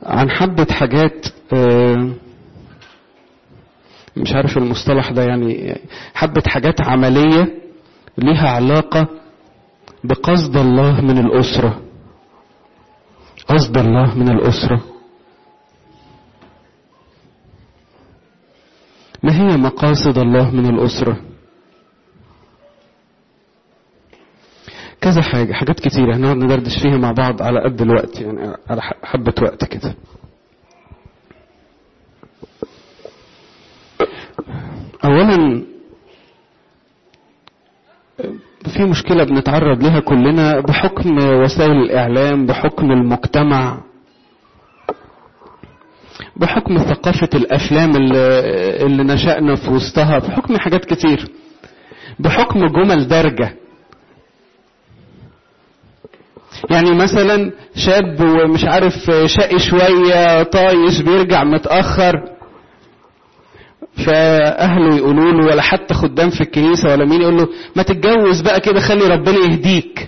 عن حبة حاجات مش عارف المصطلح ده يعني حبة حاجات عملية ليها علاقة بقصد الله من الأسرة قصد الله من الأسرة ما هي مقاصد الله من الأسرة كذا حاجة حاجات كتيرة هنقعد ندردش فيها مع بعض على قد الوقت يعني على حبة وقت كده أولا في مشكلة بنتعرض لها كلنا بحكم وسائل الإعلام بحكم المجتمع بحكم ثقافة الأفلام اللي, اللي نشأنا في وسطها بحكم حاجات كتير بحكم جمل درجة يعني مثلا شاب ومش عارف شقي شوية طايش بيرجع متأخر فأهله يقولوا له ولا حتى خدام في الكنيسة ولا مين يقول له ما تتجوز بقى كده خلي ربنا يهديك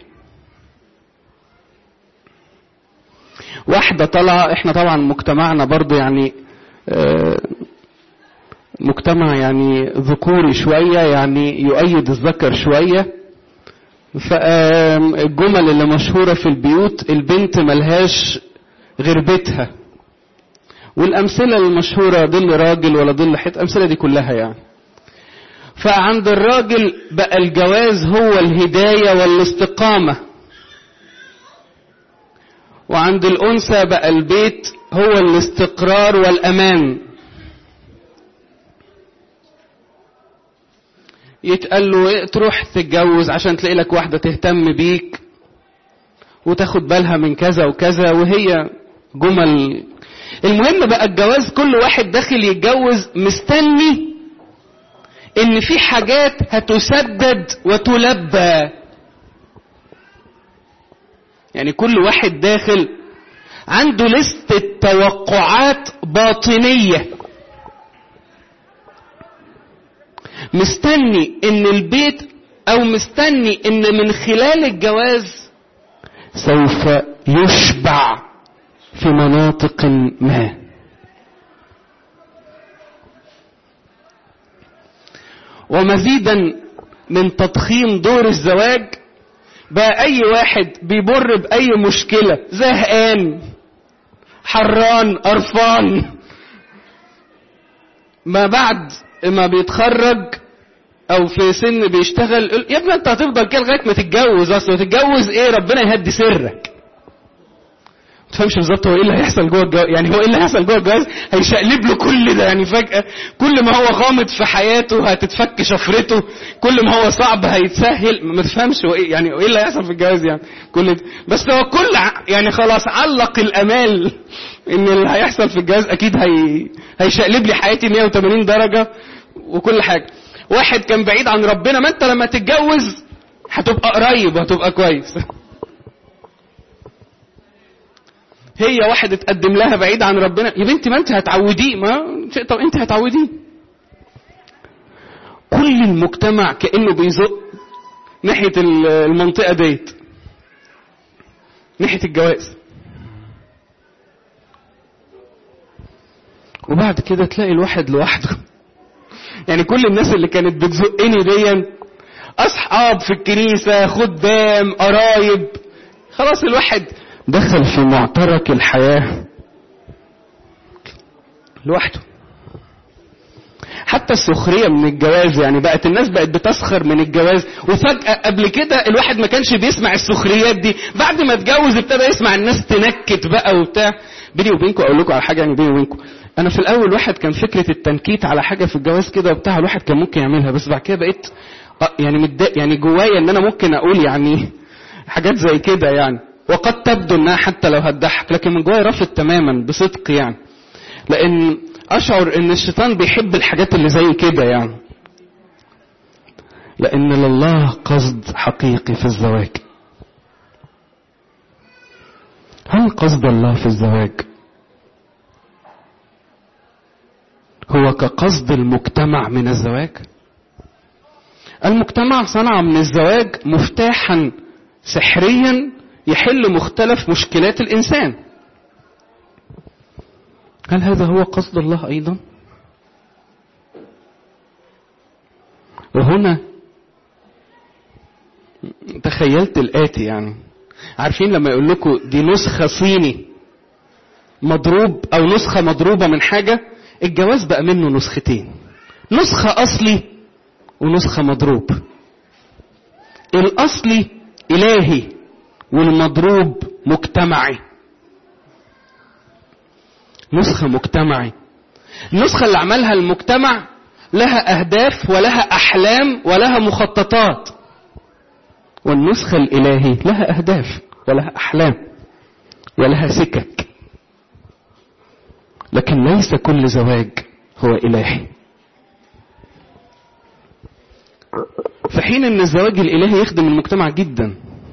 واحدة طالعة احنا طبعا مجتمعنا برضو يعني مجتمع يعني ذكوري شوية يعني يؤيد الذكر شوية فالجمل اللي مشهورة في البيوت البنت ملهاش غير بيتها والأمثلة المشهورة ظل راجل ولا ظل حيط الأمثلة دي كلها يعني فعند الراجل بقى الجواز هو الهداية والاستقامة وعند الأنثى بقى البيت هو الاستقرار والأمان يتقال له تروح تتجوز عشان تلاقي لك واحدة تهتم بيك وتاخد بالها من كذا وكذا وهي جمل المهم بقى الجواز كل واحد داخل يتجوز مستني ان في حاجات هتسدد وتلبى يعني كل واحد داخل عنده لستة توقعات باطنية مستني ان البيت او مستني ان من خلال الجواز سوف يشبع في مناطق ما ومزيدا من تضخيم دور الزواج بقى اي واحد بيمر باي مشكله زهقان حران قرفان ما بعد ما بيتخرج او في سن بيشتغل يا ابني انت هتفضل كده لغايه ما تتجوز اصل تتجوز ايه ربنا يهدي سرك ما تفهمش بالظبط هو ايه اللي هيحصل جوه الجواز يعني هو ايه اللي هيحصل جوه الجواز هيشقلب له كل ده يعني فجاه كل ما هو غامض في حياته هتتفك شفرته كل ما هو صعب هيتسهل ما تفهمش هو ايه يعني ايه اللي هيحصل في الجواز يعني كل ده بس هو كل يعني خلاص علق الامال ان اللي هيحصل في الجواز اكيد هي هيشقلب لي حياتي 180 درجه وكل حاجه واحد كان بعيد عن ربنا ما انت لما تتجوز هتبقى قريب وهتبقى كويس هي واحد اتقدم لها بعيد عن ربنا يا بنتي ما انت هتعوديه ما طب انت هتعوديه كل المجتمع كانه بيزق ناحيه المنطقه ديت ناحيه الجواز وبعد كده تلاقي الواحد لوحده يعني كل الناس اللي كانت بتزقني دي اصحاب في الكنيسه خدام قرايب خلاص الواحد دخل في معترك الحياه لوحده حتى السخرية من الجواز يعني بقت الناس بقت بتسخر من الجواز وفجأة قبل كده الواحد ما كانش بيسمع السخريات دي بعد ما اتجوز ابتدى يسمع الناس تنكت بقى وبتاع بيني وبينكم اقول لكم على حاجة يعني بيني وبينكم انا في الاول واحد كان فكرة التنكيت على حاجة في الجواز كده وبتاع الواحد كان ممكن يعملها بس بعد كده بقيت يعني متضايق يعني جوايا ان انا ممكن اقول يعني حاجات زي كده يعني وقد تبدو انها حتى لو هتضحك لكن من جوايا رافض تماما بصدق يعني لان اشعر ان الشيطان بيحب الحاجات اللي زي كده يعني لان لله قصد حقيقي في الزواج هل قصد الله في الزواج هو كقصد المجتمع من الزواج المجتمع صنع من الزواج مفتاحا سحريا يحل مختلف مشكلات الانسان هل هذا هو قصد الله أيضا وهنا تخيلت الآتي يعني عارفين لما يقول لكم دي نسخة صيني مضروب أو نسخة مضروبة من حاجة الجواز بقى منه نسختين نسخة أصلي ونسخة مضروب الأصلي إلهي والمضروب مجتمعي نسخة مجتمعي النسخة اللي عملها المجتمع لها أهداف ولها أحلام ولها مخططات والنسخة الإلهي لها أهداف ولها أحلام ولها سكك لكن ليس كل زواج هو إلهي في حين ان الزواج الالهي يخدم المجتمع جدا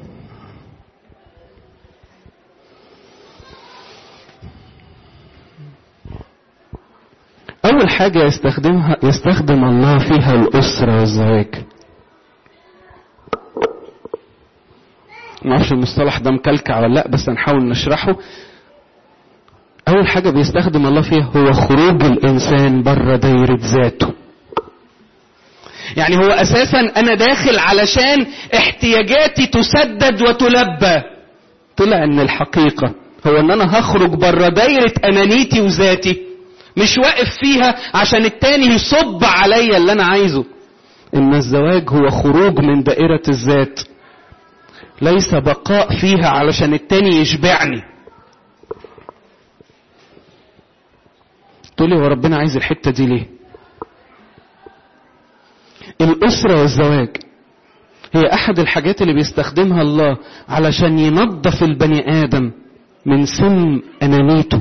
اول حاجه يستخدمها يستخدم الله فيها الاسره والزواج ما اعرفش المصطلح ده مكلكع ولا لا بس هنحاول نشرحه اول حاجه بيستخدم الله فيها هو خروج الانسان بره دايره ذاته يعني هو اساسا انا داخل علشان احتياجاتي تسدد وتلبى طلع ان الحقيقة هو ان انا هخرج بره دايرة انانيتي وذاتي مش واقف فيها عشان التاني يصب عليا اللي انا عايزه ان الزواج هو خروج من دائرة الذات ليس بقاء فيها علشان التاني يشبعني تقولي هو ربنا عايز الحتة دي ليه الأسرة والزواج هي أحد الحاجات اللي بيستخدمها الله علشان ينظف البني آدم من سم أنانيته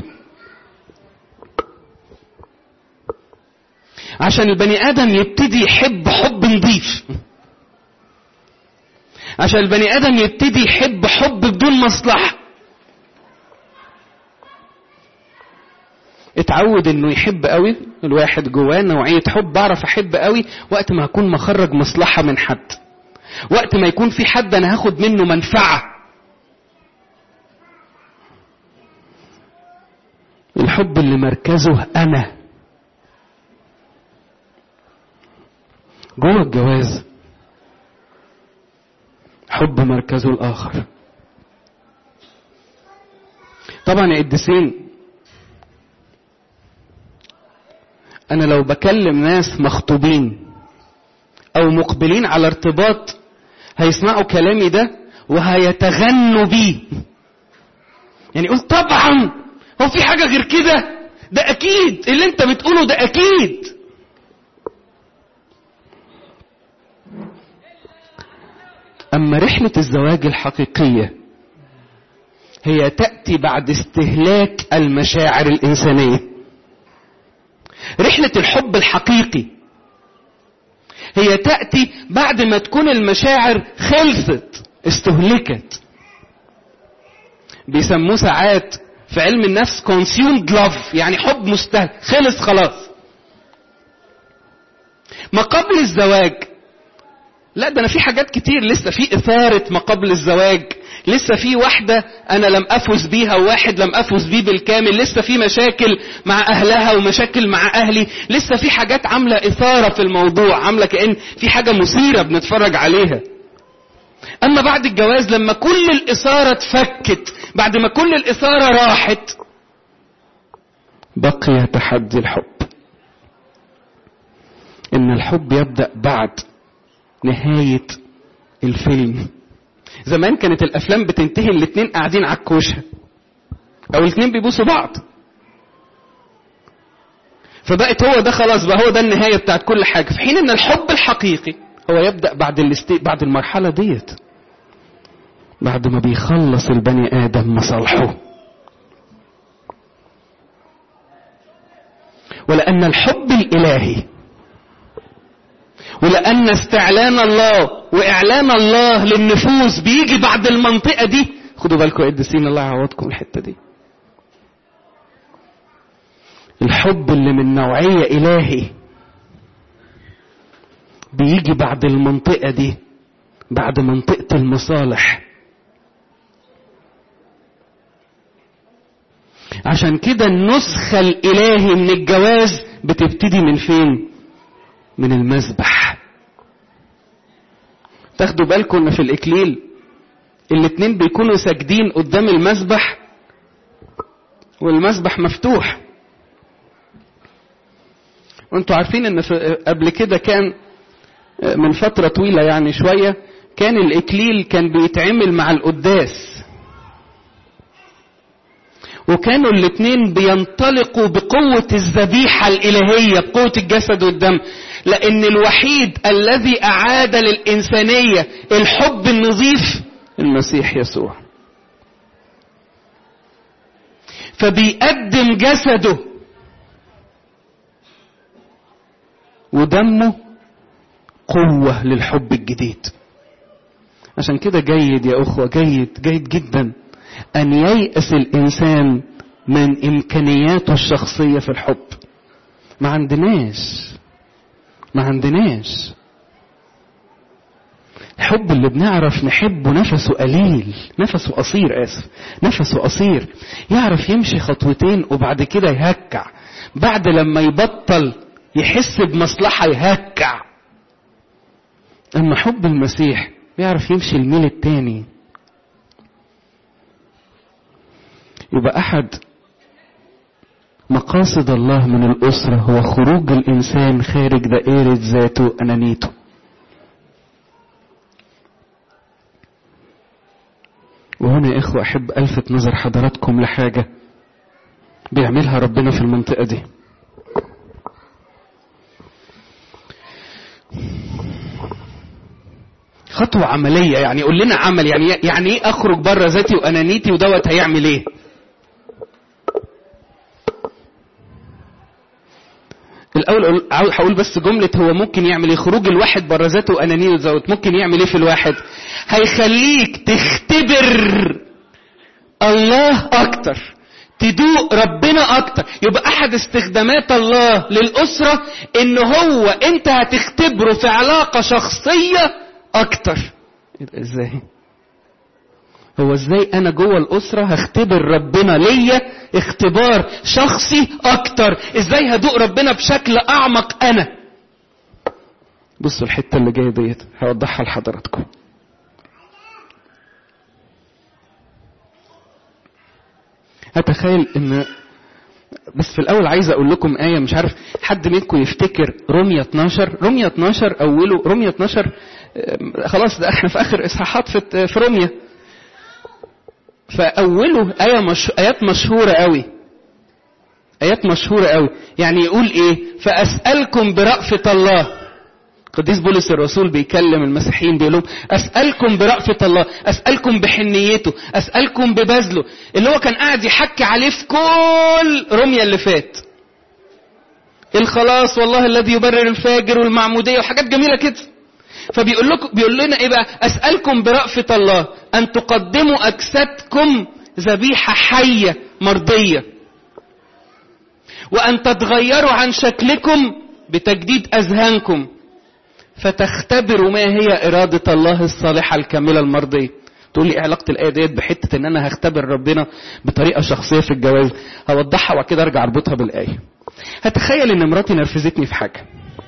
عشان البني آدم يبتدي يحب حب نظيف عشان البني آدم يبتدي يحب حب بدون مصلحة اتعود انه يحب قوي الواحد جواه نوعية حب بعرف احب قوي وقت ما اكون مخرج مصلحة من حد وقت ما يكون في حد انا هاخد منه منفعة الحب اللي مركزه انا جوه الجواز حب مركزه الاخر طبعا يا قديسين انا لو بكلم ناس مخطوبين او مقبلين على ارتباط هيسمعوا كلامي ده وهيتغنوا بيه يعني يقول طبعا هو في حاجة غير كده ده اكيد اللي انت بتقوله ده اكيد اما رحلة الزواج الحقيقية هي تأتي بعد استهلاك المشاعر الإنسانية رحلة الحب الحقيقي هي تأتي بعد ما تكون المشاعر خلصت استهلكت بيسموه ساعات في علم النفس consumed love يعني حب مستهلك خلص خلاص ما قبل الزواج لا ده انا في حاجات كتير لسه في اثارة ما قبل الزواج لسه في واحدة انا لم افز بيها وواحد لم افز بيه بالكامل لسه في مشاكل مع اهلها ومشاكل مع اهلي لسه في حاجات عاملة اثارة في الموضوع عاملة كأن في حاجة مثيرة بنتفرج عليها اما بعد الجواز لما كل الاثارة اتفكت بعد ما كل الاثارة راحت بقي تحدي الحب ان الحب يبدأ بعد نهاية الفيلم زمان كانت الافلام بتنتهي الاتنين قاعدين على الكوشه او الاتنين بيبوسوا بعض فبقت هو ده خلاص بقى هو ده النهايه بتاعت كل حاجه في حين ان الحب الحقيقي هو يبدا بعد الاستي... بعد المرحله ديت بعد ما بيخلص البني ادم مصالحه ولان الحب الالهي ولأن استعلان الله وإعلان الله للنفوس بيجي بعد المنطقة دي خدوا بالكم قدسين الله يعوضكم الحتة دي الحب اللي من نوعية إلهي بيجي بعد المنطقة دي بعد منطقة المصالح عشان كده النسخة الإلهي من الجواز بتبتدي من فين؟ من المذبح. تاخدوا بالكم ان في الإكليل الاتنين بيكونوا ساجدين قدام المذبح والمذبح مفتوح. وانتوا عارفين ان قبل كده كان من فترة طويلة يعني شوية كان الإكليل كان بيتعمل مع القداس وكانوا الاثنين بينطلقوا بقوة الذبيحة الإلهية بقوة الجسد والدم لأن الوحيد الذي أعاد للإنسانية الحب النظيف المسيح يسوع فبيقدم جسده ودمه قوة للحب الجديد عشان كده جيد يا أخوة جيد جيد جدا أن ييأس الإنسان من إمكانياته الشخصية في الحب ما عندناش ما عندناش الحب اللي بنعرف نحبه نفسه قليل نفسه قصير آسف نفسه قصير يعرف يمشي خطوتين وبعد كده يهكع بعد لما يبطل يحس بمصلحة يهكع أما حب المسيح بيعرف يمشي الميل التاني يبقى أحد مقاصد الله من الأسرة هو خروج الإنسان خارج دائرة ذاته أنانيته وهنا يا إخوة أحب ألفت نظر حضراتكم لحاجة بيعملها ربنا في المنطقة دي خطوة عملية يعني يقول لنا عمل يعني يعني ايه اخرج بره ذاتي وانانيتي ودوت هيعمل ايه؟ الاول هقول بس جملة هو ممكن يعمل ايه؟ خروج الواحد بره ذاته وانانيته دوت ممكن يعمل ايه في الواحد؟ هيخليك تختبر الله اكتر تدوق ربنا اكتر يبقى احد استخدامات الله للاسرة ان هو انت هتختبره في علاقة شخصية اكتر ازاي هو ازاي انا جوه الاسرة هختبر ربنا ليا اختبار شخصي اكتر ازاي هدوق ربنا بشكل اعمق انا بصوا الحتة اللي جاية ديت هوضحها لحضراتكم هتخيل ان بس في الاول عايز اقول لكم ايه مش عارف حد منكم يفتكر رومية 12 رومية 12 اوله رومية 12 خلاص ده احنا في اخر اصحاحات في في رومية فاوله ايه مش... ايات مشهوره قوي ايات مشهوره قوي يعني يقول ايه فاسالكم برأفة الله قديس بولس الرسول بيكلم المسيحيين بيقول لهم اسالكم برأفة الله اسالكم بحنيته اسالكم ببذله اللي هو كان قاعد يحكي عليه في كل رمية اللي فات الخلاص والله الذي يبرر الفاجر والمعمودية وحاجات جميلة كده فبيقول لكم بيقول لنا ايه بقى اسالكم برأفة الله ان تقدموا اجسادكم ذبيحة حية مرضية وان تتغيروا عن شكلكم بتجديد اذهانكم فتختبروا ما هي إرادة الله الصالحة الكاملة المرضية تقول لي ايه علاقة الآية ديت بحتة إن أنا هختبر ربنا بطريقة شخصية في الجواز هوضحها وبعد كده أرجع أربطها بالآية هتخيل إن مراتي نرفزتني في حاجة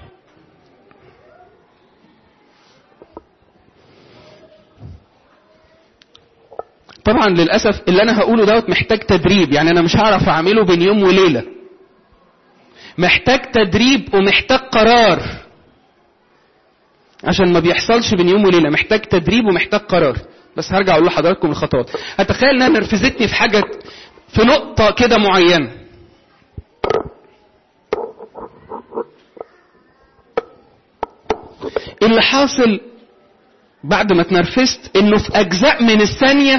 طبعا للأسف اللي أنا هقوله دوت محتاج تدريب يعني أنا مش هعرف أعمله بين يوم وليلة محتاج تدريب ومحتاج قرار عشان ما بيحصلش بين يوم وليله محتاج تدريب ومحتاج قرار بس هرجع اقول لحضراتكم الخطوات هتخيل انها نرفزتني في حاجه في نقطه كده معينه اللي حاصل بعد ما اتنرفزت انه في اجزاء من الثانيه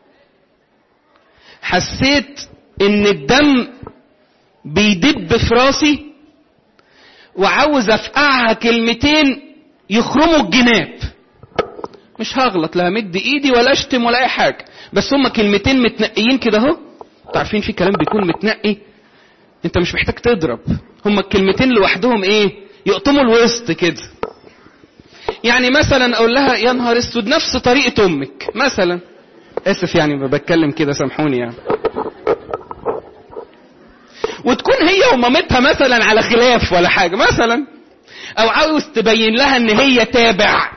حسيت ان الدم بيدب في راسي وعاوز افقعها كلمتين يخرموا الجناب مش هغلط لا همد ايدي ولا اشتم ولا اي حاجه بس هما كلمتين متنقيين كده اهو عارفين في كلام بيكون متنقي انت مش محتاج تضرب هما الكلمتين لوحدهم ايه يقطموا الوسط كده يعني مثلا اقول لها يا نهار اسود نفس طريقه امك مثلا اسف يعني بتكلم كده سامحوني يعني وتكون هي ومامتها مثلا على خلاف ولا حاجة مثلا او عاوز تبين لها ان هي تابع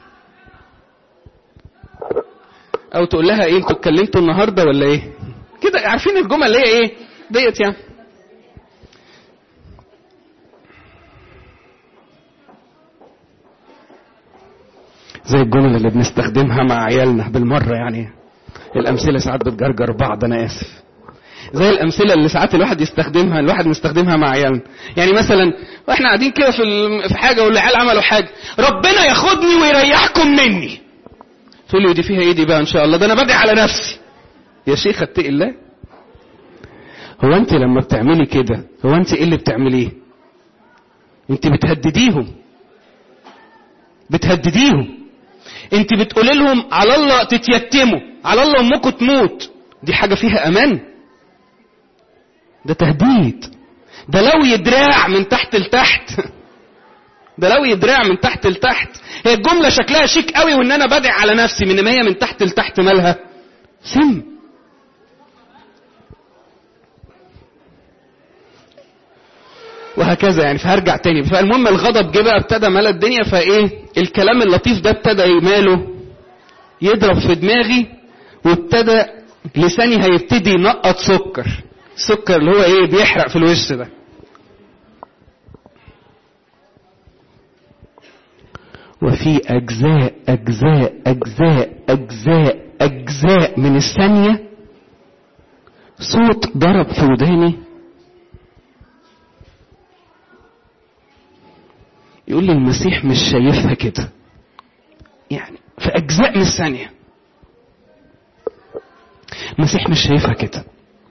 او تقول لها ايه انتوا اتكلمتوا النهارده ولا ايه كده عارفين الجمل اللي هي ايه ديت يعني زي الجمل اللي بنستخدمها مع عيالنا بالمره يعني الامثله ساعات بتجرجر بعض انا اسف زي الامثله اللي ساعات الواحد يستخدمها الواحد بيستخدمها مع عيالنا يعني مثلا واحنا قاعدين كده في الم- في حاجه والعيال عملوا حاجه ربنا ياخدني ويريحكم مني تقول لي دي فيها ايه دي بقى ان شاء الله ده انا بدعي على نفسي يا شيخ اتقي الله هو انت لما بتعملي كده هو انت ايه اللي بتعمليه انت بتهدديهم بتهدديهم انت بتقولي لهم على الله تتيتموا على الله امكم تموت دي حاجه فيها امان ده تهديد ده لو يدراع من تحت لتحت ده لو يدراع من تحت لتحت هي الجمله شكلها شيك قوي وان انا بدعي على نفسي من ما هي من تحت لتحت مالها سم وهكذا يعني فهرجع تاني فالمهم الغضب جه بقى ابتدى مال الدنيا فايه الكلام اللطيف ده ابتدى ماله يضرب في دماغي وابتدى لساني هيبتدي ينقط سكر السكر اللي هو ايه بيحرق في الوش ده وفي أجزاء أجزاء أجزاء أجزاء أجزاء من الثانية صوت ضرب في وداني يقول لي المسيح مش شايفها كده يعني في أجزاء من الثانية المسيح مش شايفها كده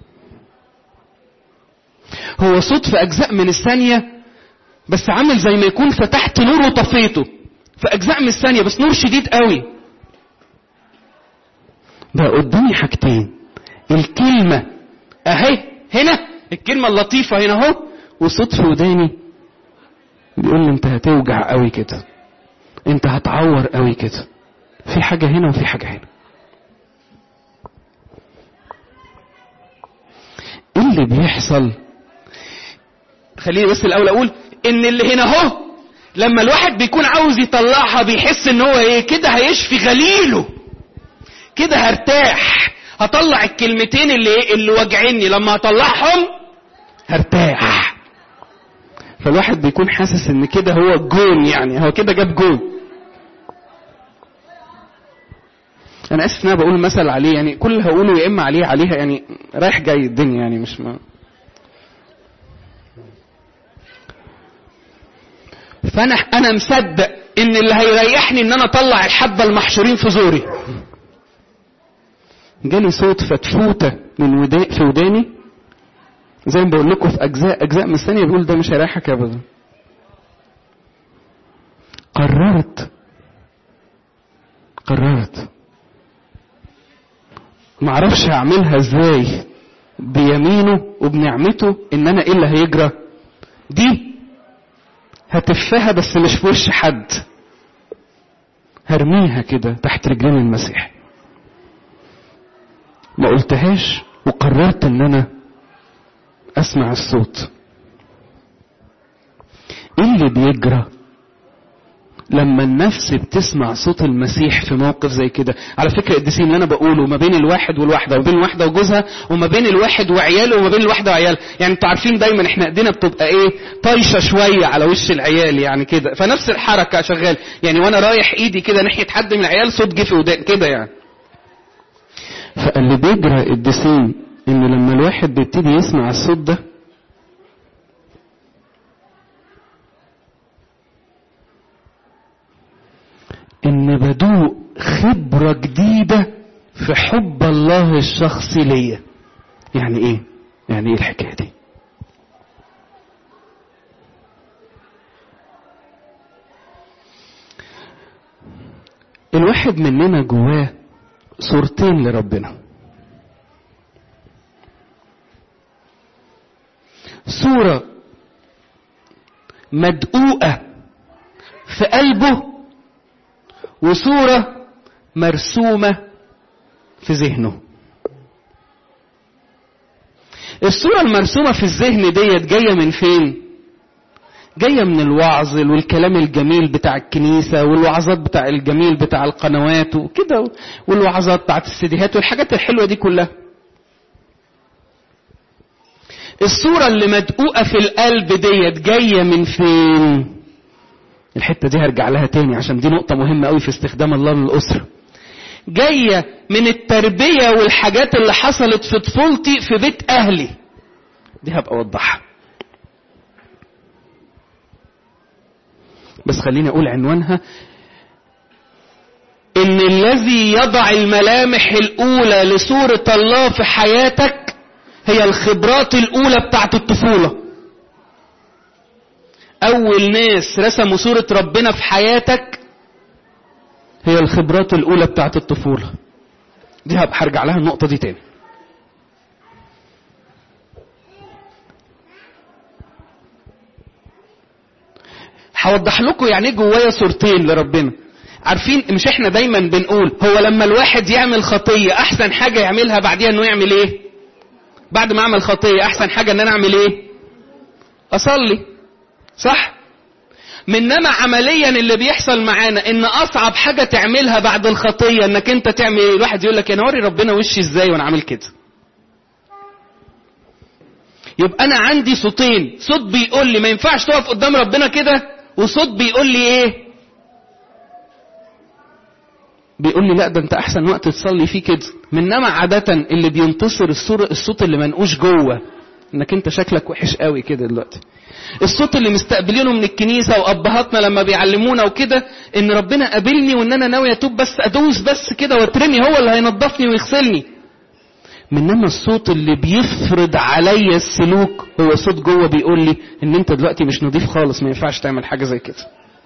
هو صوت في أجزاء من الثانية بس عامل زي ما يكون فتحت نور وطفيته في أجزاء من الثانية بس نور شديد قوي بقى قدامي حاجتين الكلمة أهي هنا الكلمة اللطيفة هنا أهو وصوت في وداني بيقول لي أنت هتوجع قوي كده أنت هتعور قوي كده في حاجة هنا وفي حاجة هنا ايه اللي بيحصل خليني بس الاول اقول ان اللي هنا اهو لما الواحد بيكون عاوز يطلعها بيحس ان هو ايه كده هيشفي غليله كده هرتاح هطلع الكلمتين اللي ايه اللي واجعيني لما هطلعهم هرتاح فالواحد بيكون حاسس ان كده هو الجون يعني هو كده جاب جون انا اسف ان انا بقول مثل عليه يعني كل اللي هقوله يا اما عليه عليها يعني رايح جاي الدنيا يعني مش ما فانا انا مصدق ان اللي هيريحني ان انا اطلع الحبه المحشورين في زوري جالي صوت فتفوته من ودا في وداني زي ما بقول لكم في اجزاء اجزاء من الثانيه بيقول ده مش هيريحك ابدا قررت قررت معرفش اعملها ازاي بيمينه وبنعمته ان انا ايه اللي هيجرى دي هتفها بس مش في وش حد هرميها كده تحت رجلين المسيح ما قلتهاش وقررت ان انا اسمع الصوت ايه اللي بيجرى لما النفس بتسمع صوت المسيح في موقف زي كده على فكرة القديسين اللي انا بقوله ما بين الواحد والواحدة وما بين الواحدة وجوزها وما بين الواحد وعياله وما بين الواحدة وعيال يعني انتوا عارفين دايما احنا ايدينا بتبقى ايه طايشة شوية على وش العيال يعني كده فنفس الحركة شغال يعني وانا رايح ايدي كده ناحية حد من العيال صوت جه في ودان كده يعني فاللي بيجرى القديسين ان لما الواحد بيبتدي يسمع الصوت ده ان بدوق خبرة جديدة في حب الله الشخصي ليا يعني ايه يعني ايه الحكاية دي الواحد مننا جواه صورتين لربنا صورة مدقوقة في قلبه وصورة مرسومة في ذهنه الصورة المرسومة في الذهن ديت جاية من فين جاية من الوعظ والكلام الجميل بتاع الكنيسة والوعظات بتاع الجميل بتاع القنوات وكده والوعظات بتاعت السيديهات والحاجات الحلوة دي كلها الصورة اللي مدقوقة في القلب ديت جاية من فين الحتة دي هرجع لها تاني عشان دي نقطة مهمة قوي في استخدام الله للأسرة جاية من التربية والحاجات اللي حصلت في طفولتي في بيت أهلي دي هبقى أوضحها بس خليني أقول عنوانها إن الذي يضع الملامح الأولى لصورة الله في حياتك هي الخبرات الأولى بتاعت الطفولة أول ناس رسموا صورة ربنا في حياتك هي الخبرات الأولى بتاعت الطفولة دي هبقى هرجع لها النقطة دي تاني هوضح لكم يعني ايه جوايا صورتين لربنا عارفين مش احنا دايما بنقول هو لما الواحد يعمل خطية احسن حاجة يعملها بعديها انه يعمل ايه بعد ما اعمل خطية احسن حاجة ان انا اعمل ايه اصلي صح منما عمليا اللي بيحصل معانا ان اصعب حاجة تعملها بعد الخطية انك انت تعمل ايه الواحد يقول لك انا اوري ربنا وشي ازاي وانا عامل كده يبقى انا عندي صوتين صوت بيقول لي ما ينفعش تقف قدام ربنا كده وصوت بيقول لي ايه بيقول لي لا ده انت احسن وقت تصلي فيه كده منما عادة اللي بينتصر الصورة الصوت اللي منقوش جوه انك انت شكلك وحش قوي كده دلوقتي الصوت اللي مستقبلينه من الكنيسة وابهاتنا لما بيعلمونا وكده ان ربنا قابلني وان انا ناوي اتوب بس ادوس بس كده واترمي هو اللي هينضفني ويغسلني منما الصوت اللي بيفرض عليا السلوك هو صوت جوه بيقول لي ان انت دلوقتي مش نضيف خالص ما ينفعش تعمل حاجة زي كده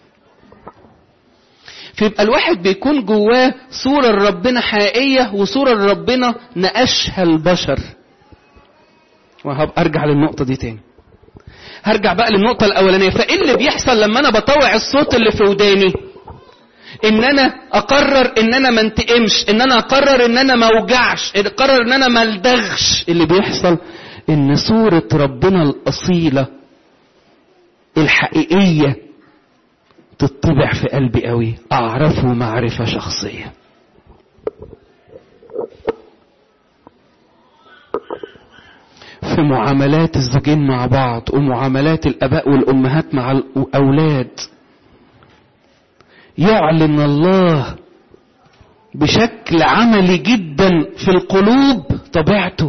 فيبقى الواحد بيكون جواه صورة لربنا حقيقية وصورة لربنا نقشها البشر وهبقى ارجع للنقطة دي تاني هرجع بقى للنقطة الأولانية فإيه اللي بيحصل لما أنا بطوع الصوت اللي في وداني إن أنا أقرر إن أنا ما انتقمش إن أنا أقرر إن أنا ما أوجعش أقرر إن أنا ما الدغش اللي بيحصل إن صورة ربنا الأصيلة الحقيقية تطبع في قلبي قوي أعرفه معرفة شخصية في معاملات الزوجين مع بعض ومعاملات الاباء والامهات مع الاولاد يعلن الله بشكل عملي جدا في القلوب طبيعته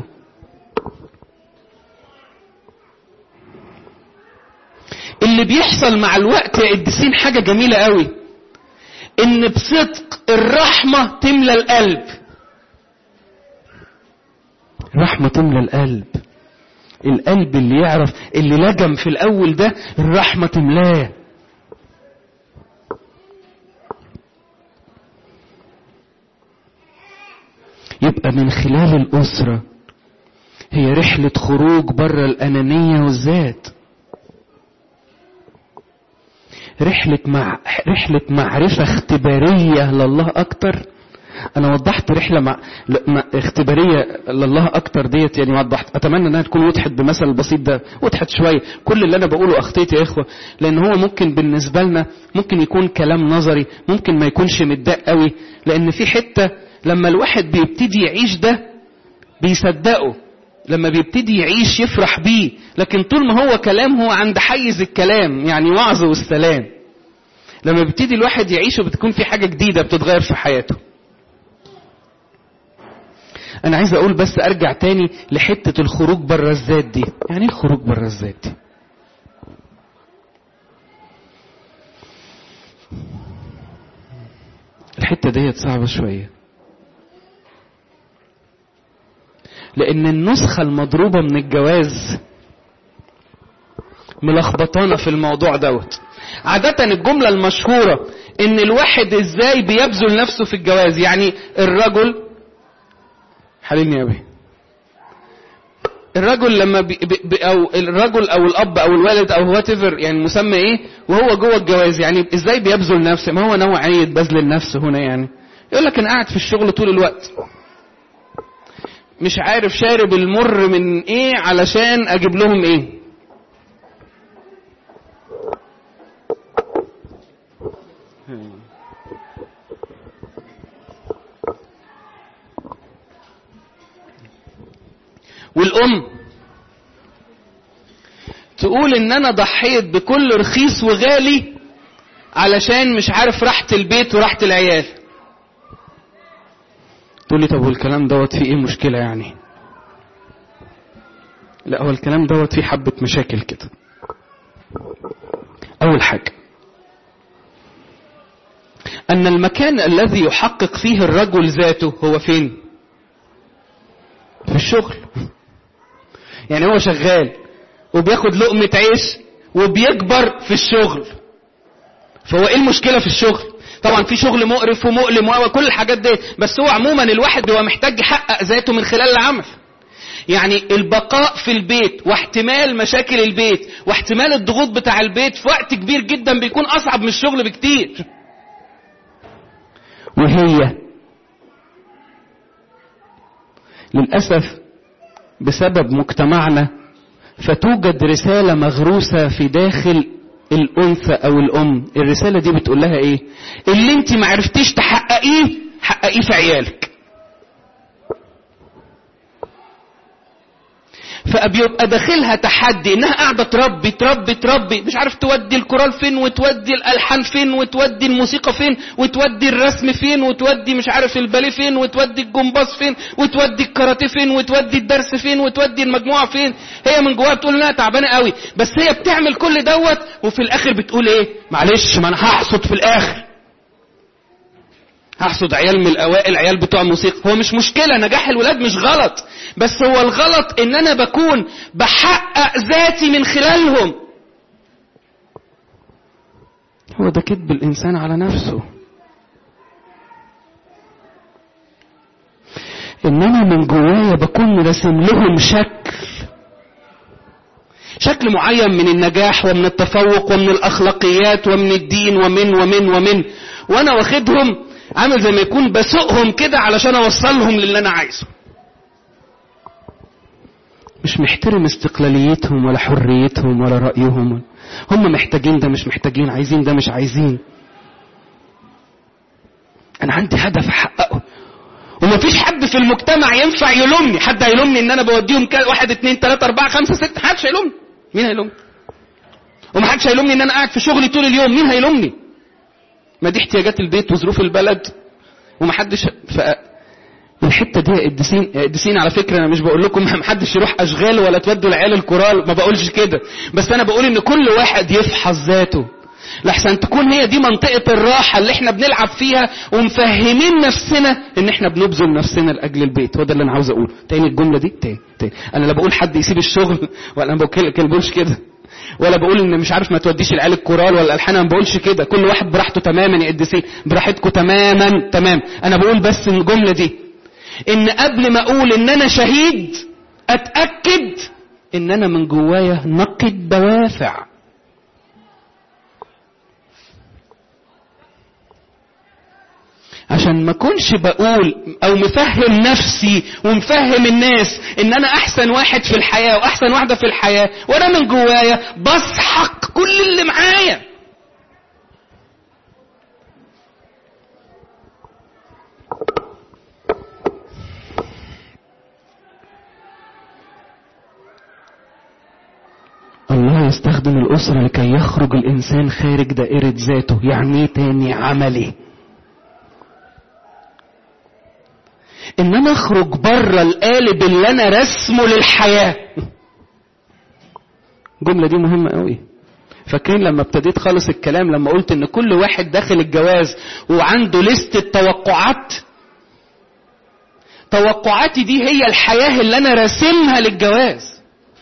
اللي بيحصل مع الوقت يا قديسين حاجه جميله قوي ان بصدق الرحمه تملى القلب الرحمه تملى القلب القلب اللي يعرف اللي لجم في الاول ده الرحمة تملاه يبقى من خلال الأسرة هي رحلة خروج بره الأنانية والذات رحلة مع رحلة معرفة اختبارية لله أكتر انا وضحت رحله مع... مع اختباريه لله اكتر ديت يعني وضحت اتمنى انها تكون وضحت بمثل البسيط ده وضحت شويه كل اللي انا بقوله اخطيت يا اخوه لان هو ممكن بالنسبه لنا ممكن يكون كلام نظري ممكن ما يكونش متضايق قوي لان في حته لما الواحد بيبتدي يعيش ده بيصدقه لما بيبتدي يعيش يفرح بيه لكن طول ما هو كلام هو عند حيز الكلام يعني وعظ والسلام لما بيبتدي الواحد يعيشه بتكون في حاجه جديده بتتغير في حياته انا عايز اقول بس ارجع تاني لحتة الخروج بره الذات دي يعني ايه الخروج بره الذات دي الحتة ديت صعبة شوية لان النسخة المضروبة من الجواز ملخبطانا في الموضوع دوت عادة الجملة المشهورة ان الواحد ازاي بيبذل نفسه في الجواز يعني الرجل حللني يا بيه الرجل لما بي بي او الرجل او الاب او الوالد او وات يعني مسمى ايه وهو جوه الجواز يعني ازاي بيبذل نفسه ما هو نوعيه بذل النفس هنا يعني يقول لك انا قاعد في الشغل طول الوقت مش عارف شارب المر من ايه علشان اجيب لهم ايه والام تقول ان انا ضحيت بكل رخيص وغالي علشان مش عارف راحة البيت وراحة العيال تقول لي طب والكلام دوت فيه ايه مشكلة يعني لا هو الكلام دوت فيه حبة مشاكل كده اول حاجة ان المكان الذي يحقق فيه الرجل ذاته هو فين في الشغل يعني هو شغال وبياخد لقمة عيش وبيكبر في الشغل فهو ايه المشكلة في الشغل طبعا في شغل مقرف ومؤلم وكل الحاجات دي بس هو عموما الواحد بيبقى محتاج يحقق ذاته من خلال العمل يعني البقاء في البيت واحتمال مشاكل البيت واحتمال الضغوط بتاع البيت في وقت كبير جدا بيكون اصعب من الشغل بكتير وهي للأسف بسبب مجتمعنا فتوجد رسالة مغروسة في داخل الأنثى أو الأم الرسالة دي بتقول لها إيه اللي أنت ما عرفتيش تحققيه حققيه في عيالك فبيبقى داخلها تحدي انها قاعده تربي تربي تربي مش عارف تودي الكورال فين وتودي الالحان فين وتودي الموسيقى فين وتودي الرسم فين وتودي مش عارف الباليه فين وتودي الجمباز فين وتودي الكاراتيه فين وتودي الدرس فين وتودي المجموعه فين هي من جواها بتقول انها تعبانه قوي بس هي بتعمل كل دوت وفي الاخر بتقول ايه معلش ما انا هحصد في الاخر هحصد عيال من الاوائل عيال بتوع موسيقى هو مش مشكلة نجاح الولاد مش غلط بس هو الغلط ان انا بكون بحقق ذاتي من خلالهم هو ده كذب الانسان على نفسه ان انا من جوايا بكون راسم لهم شكل شكل معين من النجاح ومن التفوق ومن الاخلاقيات ومن الدين ومن ومن ومن وانا واخدهم عامل زي ما يكون بسوقهم كده علشان اوصلهم للي انا عايزه مش محترم استقلاليتهم ولا حريتهم ولا رأيهم هم محتاجين ده مش محتاجين عايزين ده مش عايزين انا عندي هدف احققه ومفيش حد في المجتمع ينفع يلومني حد هيلومني ان انا بوديهم كده واحد اتنين تلاتة اربعة خمسة ستة محدش هيلومني مين هيلومني ومحدش هيلومني ان انا قاعد في شغلي طول اليوم مين هيلومني ما دي احتياجات البيت وظروف البلد ومحدش ف... الحته دي يا قديسين يا قديسين على فكره انا مش بقول لكم محدش يروح اشغال ولا تودوا العيال الكورال ما بقولش كده بس انا بقول ان كل واحد يفحص ذاته لحسن تكون هي دي منطقة الراحة اللي احنا بنلعب فيها ومفهمين نفسنا ان احنا بنبذل نفسنا لاجل البيت هو ده اللي انا عاوز اقوله تاني الجملة دي تاني تاني انا لا بقول حد يسيب الشغل ولا انا بقولش كده ولا بقول ان مش عارف ما توديش العيال الكورال ولا الالحان انا ما بقولش كده كل واحد براحته تماما يا قديسين براحتكم تماما تمام انا بقول بس الجمله دي ان قبل ما اقول ان انا شهيد اتاكد ان انا من جوايا نقي الدوافع عشان ما كنش بقول او مفهم نفسي ومفهم الناس ان انا احسن واحد في الحياة واحسن واحدة في الحياة وانا من جوايا بسحق كل اللي معايا الله يستخدم الأسرة لكي يخرج الإنسان خارج دائرة ذاته يعني ايه تاني عملي ان انا اخرج بره القالب اللي انا رسمه للحياة الجملة دي مهمة قوي فاكرين لما ابتديت خالص الكلام لما قلت ان كل واحد داخل الجواز وعنده لستة توقعات توقعاتي دي هي الحياة اللي انا راسمها للجواز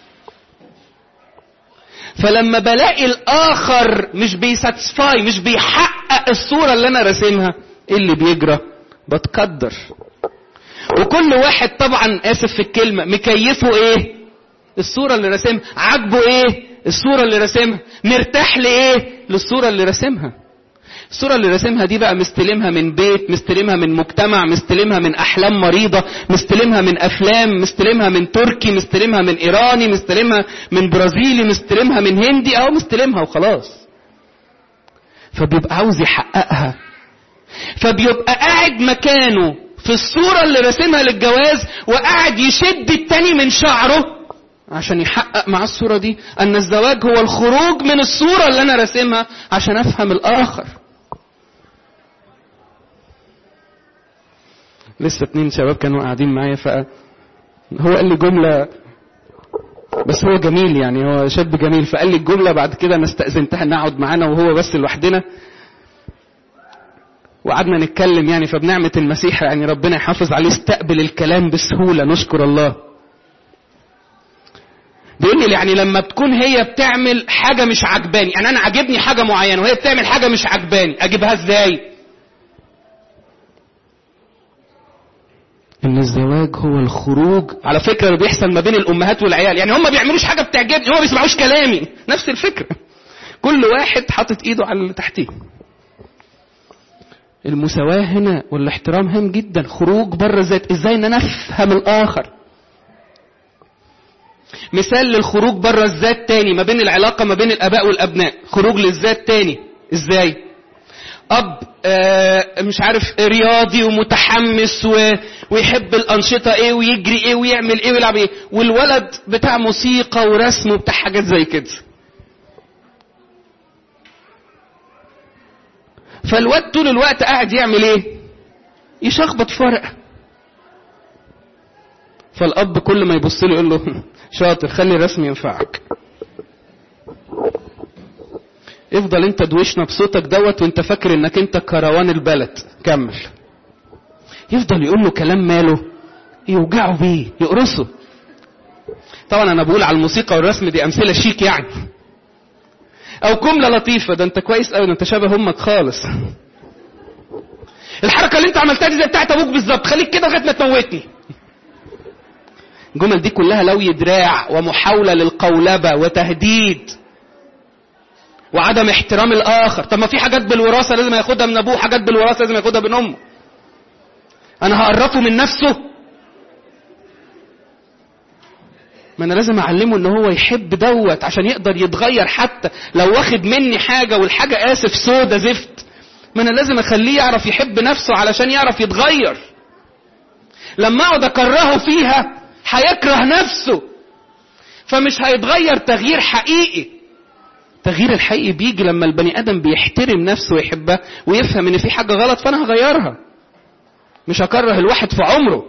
فلما بلاقي الاخر مش بيساتسفاي مش بيحقق الصورة اللي انا راسمها ايه اللي بيجرى بتقدر وكل واحد طبعا اسف في الكلمة مكيفه ايه الصورة اللي راسمها عاجبه ايه الصورة اللي راسمها مرتاح لايه للصورة اللي راسمها الصورة اللي راسمها دي بقى مستلمها من بيت مستلمها من مجتمع مستلمها من أحلام مريضة مستلمها من أفلام مستلمها من تركي مستلمها من إيراني مستلمها من برازيلي مستلمها من هندي أو مستلمها وخلاص فبيبقى عاوز يحققها فبيبقى قاعد مكانه في الصورة اللي راسمها للجواز وقاعد يشد التاني من شعره عشان يحقق مع الصورة دي أن الزواج هو الخروج من الصورة اللي أنا راسمها عشان أفهم الآخر لسه اتنين شباب كانوا قاعدين معايا ف هو قال لي جملة بس هو جميل يعني هو شاب جميل فقال لي الجملة بعد كده أنا استأذنتها إن أقعد معانا وهو بس لوحدنا وقعدنا نتكلم يعني فبنعمة المسيح يعني ربنا يحافظ عليه استقبل الكلام بسهولة نشكر الله بيقول لي يعني لما بتكون هي بتعمل حاجة مش عجباني يعني أنا عاجبني حاجة معينة وهي بتعمل حاجة مش عجباني أجيبها إزاي؟ ان الزواج هو الخروج على فكره اللي بيحصل ما بين الامهات والعيال يعني هم ما بيعملوش حاجه بتعجبني هم ما بيسمعوش كلامي نفس الفكره كل واحد حاطط ايده على اللي تحتيه المساواة هنا والاحترام هام جدا خروج بره الذات ازاي ان انا افهم الاخر مثال للخروج بره الذات تاني ما بين العلاقة ما بين الاباء والابناء خروج للذات تاني ازاي اب آه مش عارف رياضي ومتحمس و... ويحب الانشطة ايه ويجري ايه ويعمل ايه ويلعب ايه والولد بتاع موسيقى ورسم وبتاع حاجات زي كده فالواد طول الوقت قاعد يعمل ايه يشخبط في ورقه فالاب كل ما يبص له يقول له شاطر خلي الرسم ينفعك افضل انت دوشنا بصوتك دوت وانت فاكر انك انت كروان البلد كمل يفضل يقول له كلام ماله يوجعه بيه يقرصه طبعا انا بقول على الموسيقى والرسم دي امثله شيك يعني او جمله لطيفه ده انت كويس قوي ده انت شبه امك خالص الحركه اللي انت عملتها دي زي بتاعت ابوك بالظبط خليك كده لغايه ما تموتني الجمل دي كلها لوي دراع ومحاوله للقولبه وتهديد وعدم احترام الاخر طب ما في حاجات بالوراثه لازم ياخدها من ابوه حاجات بالوراثه لازم ياخدها من امه انا هقرفه من نفسه ما انا لازم اعلمه ان هو يحب دوت عشان يقدر يتغير حتى لو واخد مني حاجه والحاجه اسف سودا زفت ما انا لازم اخليه يعرف يحب نفسه علشان يعرف يتغير لما اقعد اكرهه فيها هيكره نفسه فمش هيتغير تغيير حقيقي التغيير الحقيقي بيجي لما البني ادم بيحترم نفسه ويحبها ويفهم ان في حاجه غلط فانا هغيرها مش هكره الواحد في عمره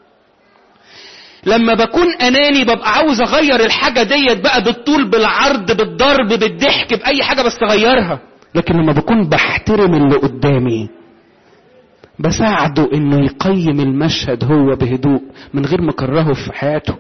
لما بكون اناني ببقى عاوز اغير الحاجه ديت بقى بالطول بالعرض بالضرب بالضحك باي حاجه بس اغيرها لكن لما بكون بحترم اللي قدامي بساعده انه يقيم المشهد هو بهدوء من غير ما اكرهه في حياته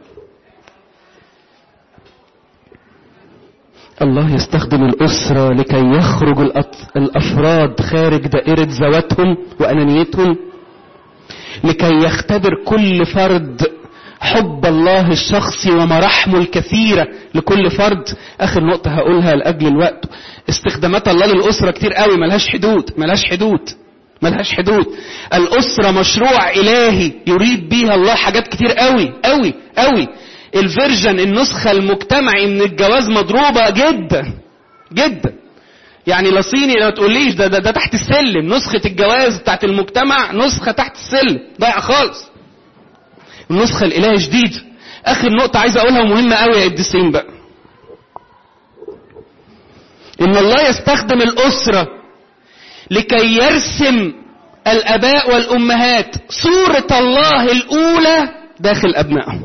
الله يستخدم الأسرة لكي يخرج الأفراد خارج دائرة ذواتهم وأنانيتهم لكي يختبر كل فرد حب الله الشخصي ومراحمه الكثيرة لكل فرد آخر نقطة هقولها لأجل الوقت استخدامات الله للأسرة كتير قوي ملهاش حدود ملهاش حدود ملهاش حدود الأسرة مشروع إلهي يريد بيها الله حاجات كتير قوي قوي قوي الفيرجن النسخة المجتمعي من الجواز مضروبة جدا جدا يعني لا صيني لا تقوليش ده, ده ده تحت السلم نسخة الجواز بتاعت المجتمع نسخة تحت السلم ضايعة خالص النسخة الإله جديد آخر نقطة عايز أقولها مهمة قوي يا قديسين بقى إن الله يستخدم الأسرة لكي يرسم الآباء والأمهات صورة الله الأولى داخل أبنائهم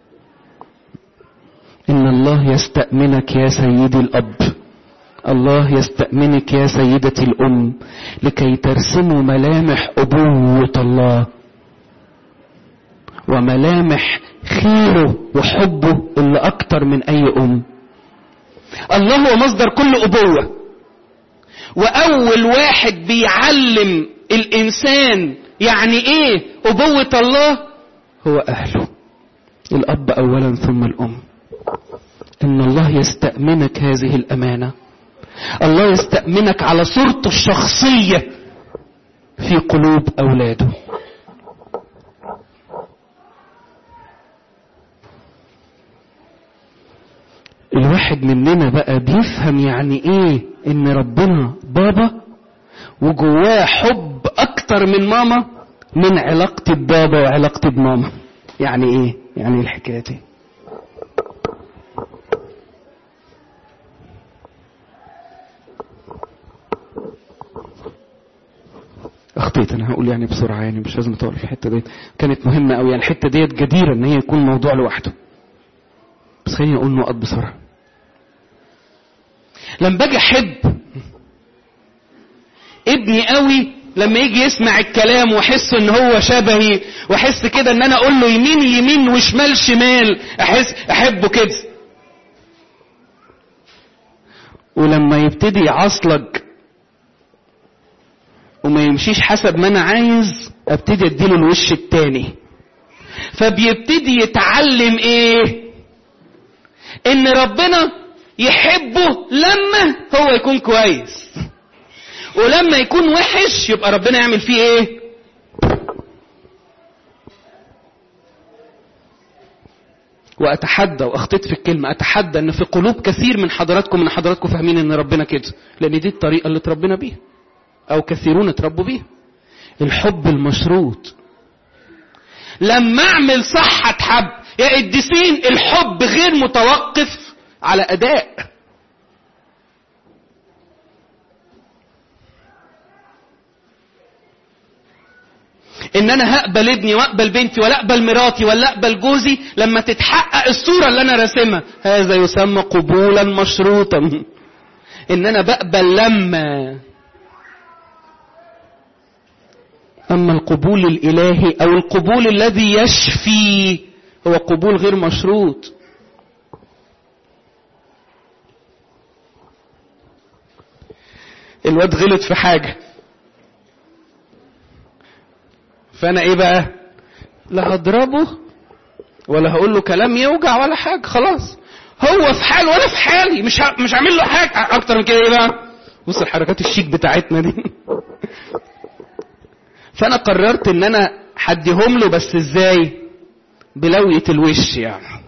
إن الله يستأمنك يا سيدي الأب الله يستأمنك يا سيدتي الأم لكي ترسموا ملامح أبوة الله وملامح خيره وحبه اللي أكتر من أي أم الله هو مصدر كل أبوة وأول واحد بيعلم الإنسان يعني إيه أبوة الله هو أهله الأب أولا ثم الأم إن الله يستأمنك هذه الأمانة الله يستأمنك على صورته الشخصية في قلوب أولاده الواحد مننا بقى بيفهم يعني ايه ان ربنا بابا وجواه حب اكتر من ماما من علاقتي ببابا وعلاقتي بماما يعني ايه يعني الحكايه دي اخطيت انا هقول يعني بسرعه يعني مش لازم اطول في الحته ديت كانت مهمه قوي يعني الحته ديت جديره ان هي يكون موضوع لوحده بس خليني اقول نقط بسرعه لما باجي احب ابني قوي لما يجي يسمع الكلام واحس ان هو شبهي واحس كده ان انا اقول له يمين يمين وشمال شمال احس احبه كده ولما يبتدي يعصلج وما يمشيش حسب ما انا عايز ابتدي اديله الوش التاني فبيبتدي يتعلم ايه ان ربنا يحبه لما هو يكون كويس ولما يكون وحش يبقى ربنا يعمل فيه ايه واتحدى واخطيت في الكلمه اتحدى ان في قلوب كثير من حضراتكم من حضراتكم فاهمين ان ربنا كده لان دي الطريقه اللي اتربينا بيها او كثيرون اتربوا بيها الحب المشروط لما اعمل صح اتحب يا قديسين الحب غير متوقف على اداء ان انا هقبل ابني واقبل بنتي ولا اقبل مراتي ولا اقبل جوزي لما تتحقق الصورة اللي انا راسمها هذا يسمى قبولا مشروطا ان انا بقبل لما اما القبول الالهي او القبول الذي يشفي هو قبول غير مشروط الواد غلط في حاجه فانا ايه بقى لا هضربه ولا هقول له كلام يوجع ولا حاجه خلاص هو في حال وانا في حالي مش ه... مش هعمل له حاجه اكتر من كده ايه بقى بص الحركات الشيك بتاعتنا دي فانا قررت ان انا هديهم له بس ازاي بلوية الوش يعني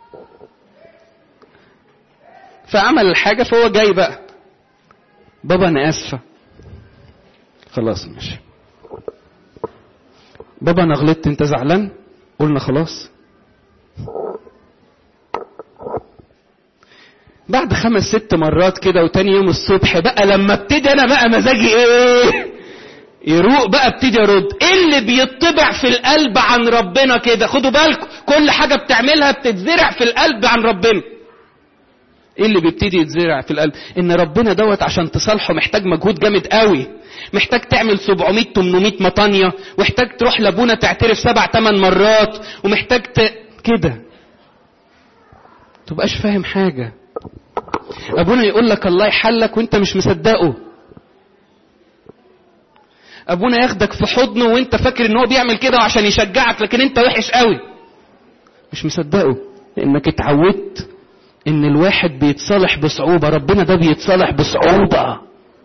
فعمل الحاجة فهو جاي بقى بابا انا اسفة خلاص ماشي بابا انا غلطت انت زعلان قلنا خلاص بعد خمس ست مرات كده وتاني يوم الصبح بقى لما ابتدي انا بقى مزاجي ايه يروق بقى ابتدي ارد ايه اللي بيطبع في القلب عن ربنا كده خدوا بالكم كل حاجه بتعملها بتتزرع في القلب عن ربنا ايه اللي بيبتدي يتزرع في القلب ان ربنا دوت عشان تصالحه محتاج مجهود جامد قوي محتاج تعمل 700 800 مطانيه ومحتاج تروح لابونا تعترف سبع ثمان مرات ومحتاج ت... كده تبقاش فاهم حاجه ابونا يقول لك الله يحلك وانت مش مصدقه ابونا ياخدك في حضنه وانت فاكر ان هو بيعمل كده عشان يشجعك لكن انت وحش قوي مش مصدقه لانك اتعودت ان الواحد بيتصالح بصعوبة ربنا ده بيتصالح بصعوبة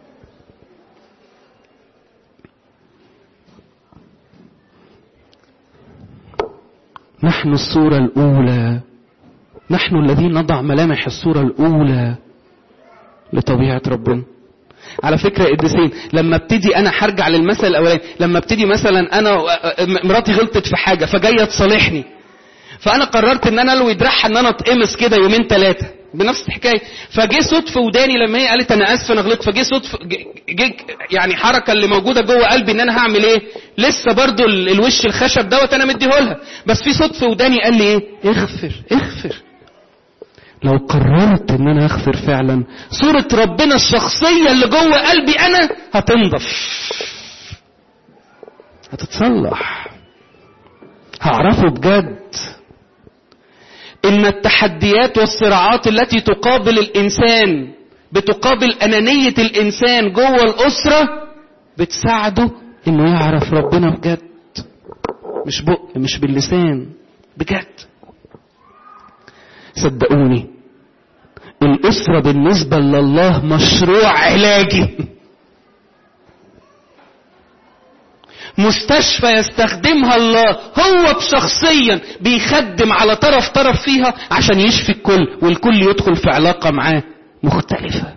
نحن الصورة الأولى نحن الذين نضع ملامح الصورة الأولى لطبيعة ربنا على فكرة يا قديسين لما ابتدي انا هرجع للمثل الاولاني لما ابتدي مثلا انا مراتي غلطت في حاجة فجاية تصالحني فانا قررت ان انا الوي دراعها ان انا اتقمص كده يومين ثلاثة بنفس الحكاية فجه صوت في وداني لما هي قالت انا اسف انا غلطت فجه صوت جه يعني حركة اللي موجودة جوه قلبي ان انا هعمل ايه لسه برضو الوش الخشب دوت انا مديهولها بس في صوت في وداني قال لي ايه اغفر اغفر لو قررت ان انا اغفر فعلا صورة ربنا الشخصية اللي جوه قلبي انا هتنضف هتتصلح هعرفه بجد ان التحديات والصراعات التي تقابل الانسان بتقابل انانية الانسان جوه الاسرة بتساعده انه يعرف ربنا بجد مش بق مش باللسان بجد صدقوني الأسرة بالنسبة لله مشروع علاجي مستشفى يستخدمها الله هو بشخصيا بيخدم على طرف طرف فيها عشان يشفي الكل والكل يدخل في علاقة معاه مختلفة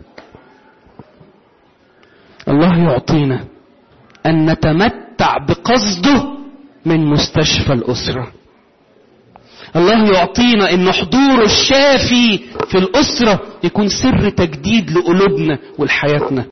الله يعطينا أن نتمتع بقصده من مستشفى الأسرة الله يعطينا ان حضوره الشافي في الاسرة يكون سر تجديد لقلوبنا ولحياتنا